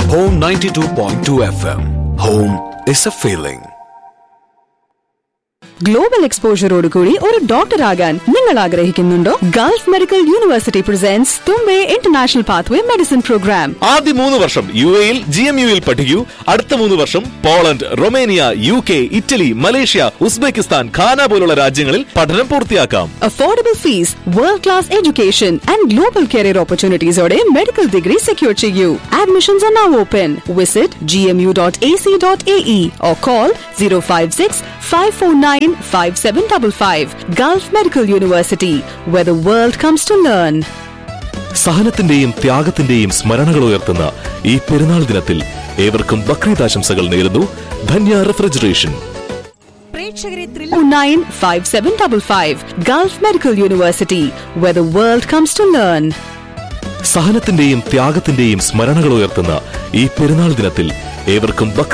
Home 92.2 FM. Home is a feeling. Global എക്സ്പോഷറോട് കൂടി ഒരു ഡോക്ടർ ആകാൻ നിങ്ങൾ ആഗ്രഹിക്കുന്നുണ്ടോ Gulf Medical University presents Thumbay international pathway medicine programme ആദ്യ മൂന്ന് വർഷം യു എയിൽ ജി എം യുയിൽ പഠിക്കൂ അടുത്ത മൂന്ന് വർഷം Poland Romania U K Italy Malaysia Uzbekistan Ghana പോലുള്ള രാജ്യങ്ങളിൽ പഠനം പൂർത്തിയാക്കാം affordable fees world class education and global career ഓപ്പർച്യൂണിറ്റീസോടെ മെഡിക്കൽ ഡിഗ്രി സെക്യൂർ ചെയ്യൂ admissions are now open visit G M U dot A C dot A E or call zero five six five four nine five seven double five Gulf Medical University where the world comes to learn. സഹനത്തിന്റെയും ത്യാഗത്തിന്റെയും സ്മരണകൾ ഉയർത്തുന്ന ഈ പെരുന്നാൾ ദിനത്തിൽ ഏവർക്കും ബക്രീദ് ആശംസകൾ നേരുന്നു ധന്യ റെഫ്രിജറേഷൻ പ്രേക്ഷകരെ nine five seven double five Gulf Medical University where the world comes to learn. സഹനത്തിന്റെയും ത്യാഗത്തിന്റെയും സ്മരണകൾ ഉയർത്തുന്ന ഈ പെരുന്നാൾ ദിനത്തിൽ ഏവർക്കും ബക്രീദ്